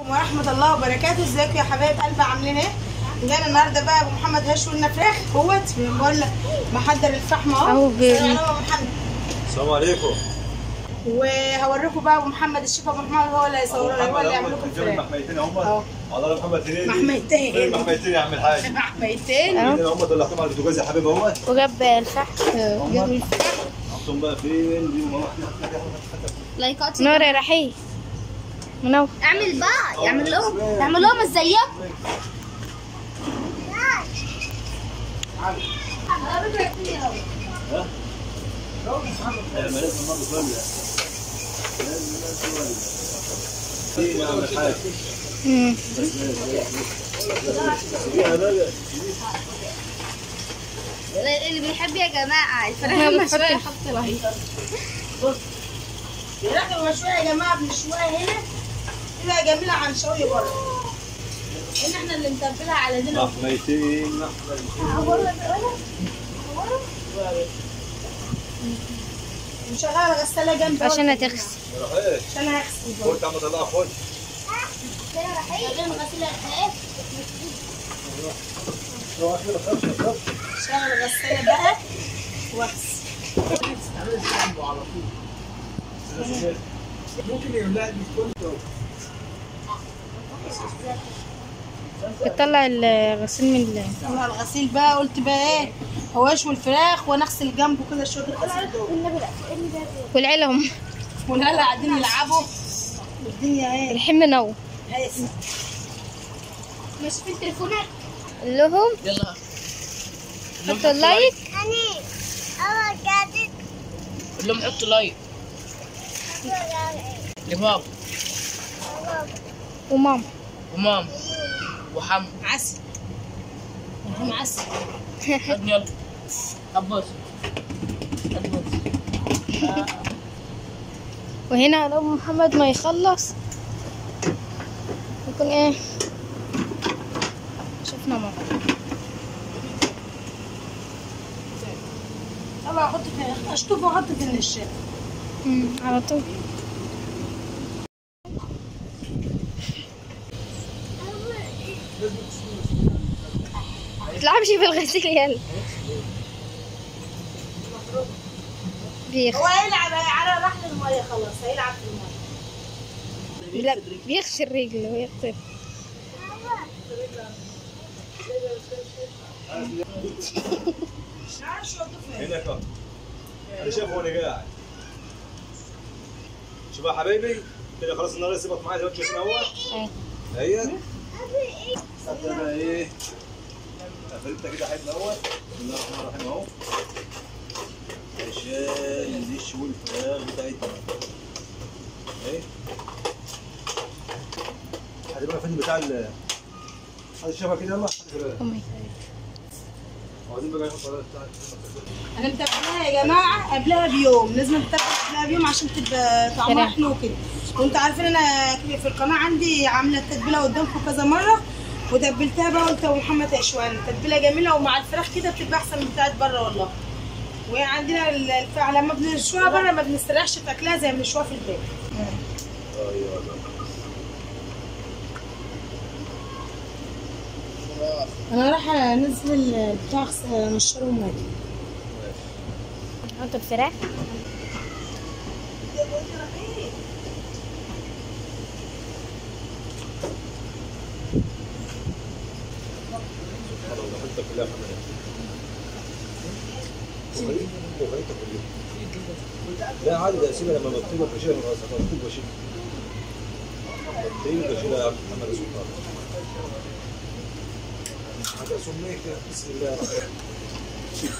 ورحمة الله وبركاته ازيكم يا حبايب قلبي عاملين ايه؟ جانا النهارده بقى ابو محمد هيشوي لنا فراخ اهوت بقول لك محضر الفحم اهو أهو بي- سلام عليكم يا ابو محمد السلام عليكم وهوريكم بقى ابو محمد الشيف ابو محمد هو اللي هيصور لنا هو اللي يعمل لكم الفراخ محميتين هم أهو. والله محمد هنيدي محميتين. فين محميتين يا عم الحاج محميتين أهو. هنا هم طلعتهم على البوتاجاز يا حبيبي اهوت وجاب الفحم جابوا الفراخ حطهم بقى فين دي ما لايكات نور يا رحيل منور اعمل بقى يعمل لهم يعمل لهم ازيك ما لازم برضه شويه فين يا عم الحاج مم. فيها بقى اللي بيحب يا جماعه إحنا الفراخ بنحط مشويه ال- حط رهيب الفراخ المشوية يا جماعة بنشويها هنا تبقى جميلة عن شوي بره ان احنا اللي متبلها على دينا محميتين ومشغلة الغسالة جنبي عشان هتغسل ايه عشان هغسل برضه. خد عم طلع خد شغل الغسالة بقى واغسل بتطلع الغسيل من ال... طلع الغسيل بقى قلت بقى ايه هو اشوي الفراخ وانا اغسل جنبه كده شويه الغسيل دول والعيلة هم والعيال قاعدين يلعبوا والدنيا ايه الحين منور هيسة مش في التليفونات لهم يلا حطوا اللايك قول لهم حطوا لايك لبابا وماما ومام وحم عسل هم عسل خد يلا أبوس أبوس وهنا لو محمد ما يخلص يكون ايه شفنا مرة طبعا احط في اشطف واحط في النشا مم، على طول تلعبش في الغسيل يلا بيخ هو هيلعب على رحل الميه خلاص هيلعب في الميه لا بيغسل رجله ويغسل مش عارف شو اضيف هناك اهو انا شايفه وانا قاعد شوف يا حبايبي كده خلاص النار سيبك معايا دلوقتي شايفين اهو ايه اهي ابدا بقى ايه قفلتها كده حته اهوت بسم الله الرحمن الرحيم اهو عشان نشوي الفراخ بتاعتنا اهي حد بقى فين بتاع ال حد شافها كده يلا حد كده أمي. عاوزين بقى نحط عليها بتاع انا متبلاها يا جماعه قبلها بيوم لازم تتبل قبلها بيوم عشان تبقى طعمها سلام. حلو كده وانتوا عارفين انا في القناه عندي عامله التتبيله قدامكم كذا مره وتبلتها بقى قلت يا محمد اشوان تتبيله جميله ومع الفراخ كده بتبقى احسن من بتاعت بره والله وعندنا ال- الف... لما بنشويها بره ما بنستريحش في اكلها زي ما بنشويها في البيت ايوه انا راح انزل البتاع نشره وماجي نحط الفراخ خلاص حطها كلها في الملح. وخليتها كلها. لا عادي ده سيبها لما بطيبها بشيلها من راسها بطيب بشيلها بطيب بشيلها يا عم محمد سلطان حاجة سمية كده بسم الله الرحمن الرحيم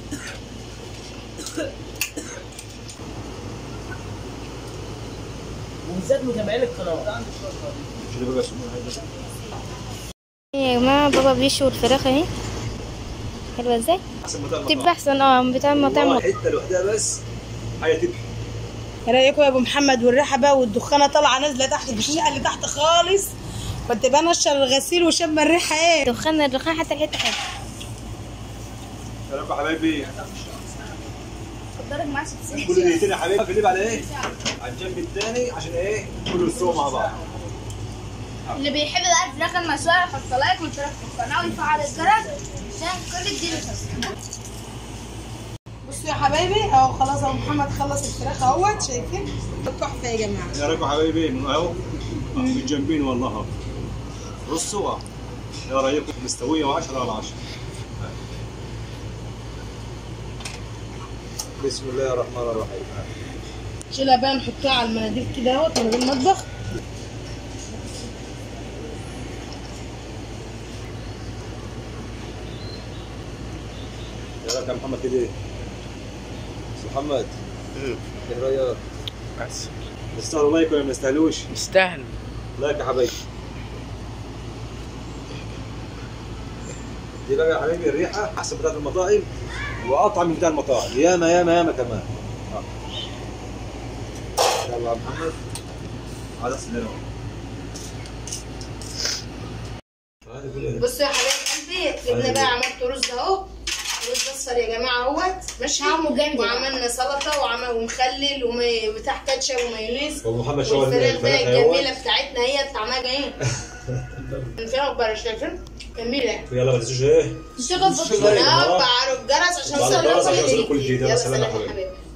وبالذات متابعين القناة شيلها بقى سمية يا جماعة بابا بيشوي الفراخ اهي حلوة ازاي؟ احسن بتاع تبقى احسن اه بتاع المطاعم والله حته لوحدها بس حاجه تبكي ايه رايكم يا ابو محمد والريحه بقى والدخانه طالعه نازله تحت في الشقه اللي تحت خالص كنت بنشر الغسيل وشم الريحه ايه دخان الدخان حتى الحتة حلوة سلام يا حبايبي اتفرج معاك كل دقيقتين يا حبيبي قلب على ايه؟ على الجنب الثاني عشان ايه؟ كله يستووا مع بعض اللي بيحب بقى الفراخ المسلوقه يحط لايك ويشترك في القناه ويفعل الجرس عشان كل جديد يوصل بصوا يا حبايبي اهو خلاص اهو محمد خلص الفراخ اهوت شايفين تحفه يا جماعه يا رايكم حبايبي من اهو متجنبين والله اهو رصوا يا رايكم مستويه و10 على 10 بسم الله الرحمن الرحيم شيلها بقى نحطها على المناديل كده اهوت مناديل المطبخ يا رايك يا محمد كده ايه؟ محمد ايه رايك؟ بس نستاهلوا لايك ولا ما نستاهلوش؟ مستاهل لايك يا حبايبي دي بقى يا حبايبي الريحه احسن بتاعت المطاعم واطعم من بتاع المطاعم ياما ياما ياما كمان آه. يلا يا محمد على السلامه بصوا يا حبايب قلبي جبنا بقى عملت رز اهو رز اصفر يا جماعه اهوت ماشي طعمه جامد. وعملنا سلطه وعمل ومخلل وبتاع كاتشب ومايونيز ومحمد شوال والفراخ بقى الفراخ اهوت. الجميله بتاعتنا هي طعمها جميل الفراخ بقى شايفين جميله يلا ما تنسوش ايه تشتغل في تشتغل القناه القناة. وفعلوا الجرس عشان وفعلوا الجرس عشان يوصلوا يوصلوا كل جديد. يلا يلا سلام سلام يا يا حبايبي. حبايبي